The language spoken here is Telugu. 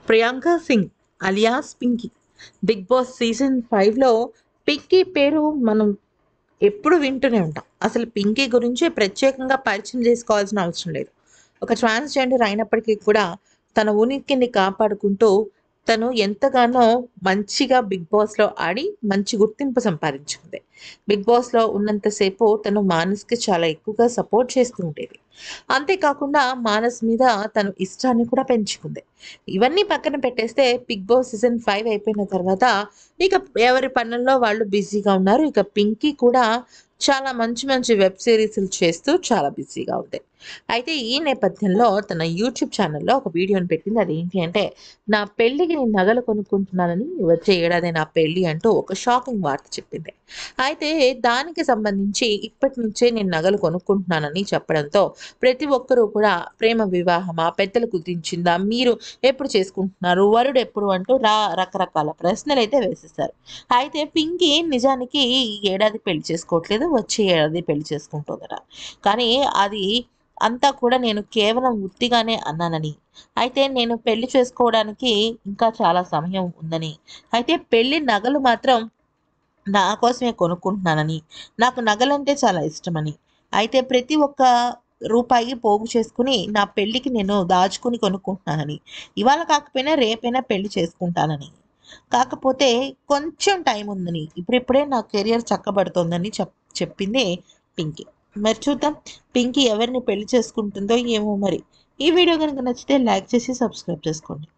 Priyanka Singh alias Pinky Bigg Boss season ఫైవ్లో పింకీ పేరు మనం ఎప్పుడు వింటూనే ఉంటాం అసలు పింకీ గురించి ప్రత్యేకంగా పరిచయం చేసుకోవాల్సిన అవసరం లేదు ఒక ట్రాన్స్జెండర్ అయినప్పటికీ కూడా తన ఉనికిని కాపాడుకుంటూ తను ఎంతగానో మంచిగా బిగ్ బాస్లో ఆడి మంచి గుర్తింపు సంపాదించుకుంది బిగ్ బాస్లో ఉన్నంతసేపు తను మానస్కి చాలా ఎక్కువగా సపోర్ట్ చేస్తూ ఉండేది అంతేకాకుండా మానస్ మీద తను ఇష్టాన్ని కూడా పెంచుకుంది ఇవన్నీ పక్కన పెట్టేస్తే బిగ్ బాస్ సీజన్ ఫైవ్ అయిపోయిన తర్వాత ఇక ఎవరి పనుల్లో వాళ్ళు బిజీగా ఉన్నారు ఇక పింకీ కూడా చాలా మంచి మంచి వెబ్ సిరీస్లు చేస్తూ చాలా బిజీగా ఉంది అయితే ఈ నేపథ్యంలో తన యూట్యూబ్ ఛానల్లో ఒక వీడియోని పెట్టింది అది ఏంటి అంటే నా పెళ్ళికి నేను నగలు కొనుక్కుంటున్నానని వచ్చే ఏడాది నా పెళ్ళి అంటూ ఒక షాకింగ్ వార్త చెప్పింది అయితే దానికి సంబంధించి ఇప్పటి నుంచే నేను నగలు కొనుక్కుంటున్నానని చెప్పడంతో ప్రతి ఒక్కరూ కూడా ప్రేమ వివాహమా పెద్దలు కుదించిందా మీరు ఎప్పుడు చేసుకుంటున్నారు వరుడు ఎప్పుడు అంటూ రా రకరకాల ప్రశ్నలు అయితే వేసేస్తారు అయితే పింకీ నిజానికి ఈ ఏడాది పెళ్లి చేసుకోవట్లేదు వచ్చే ఏడాది పెళ్లి చేసుకుంటుందట కానీ అది అంతా కూడా నేను కేవలం ఉత్తిగానే అన్నానని అయితే నేను పెళ్లి చేసుకోవడానికి ఇంకా చాలా సమయం ఉందని అయితే పెళ్లి నగలు మాత్రం నా కోసమే కొనుక్కుంటున్నానని నాకు నగలంటే చాలా ఇష్టమని అయితే ప్రతి ఒక్క రూపాయి పోగు చేసుకుని నా పెళ్ళికి నేను దాచుకుని కొనుక్కుంటున్నానని ఇవాళ కాకపోయినా రేపైనా పెళ్లి చేసుకుంటానని కాకపోతే కొంచెం టైం ఉందని ఇప్పుడిప్పుడే నా కెరియర్ చక్కబడుతోందని చెప్ చెప్పింది పింకీ మరి చూద్దాం పింకీ ఎవరిని పెళ్లి చేసుకుంటుందో ఏమో మరి ఈ వీడియో కనుక నచ్చితే లైక్ చేసి సబ్స్క్రైబ్ చేసుకోండి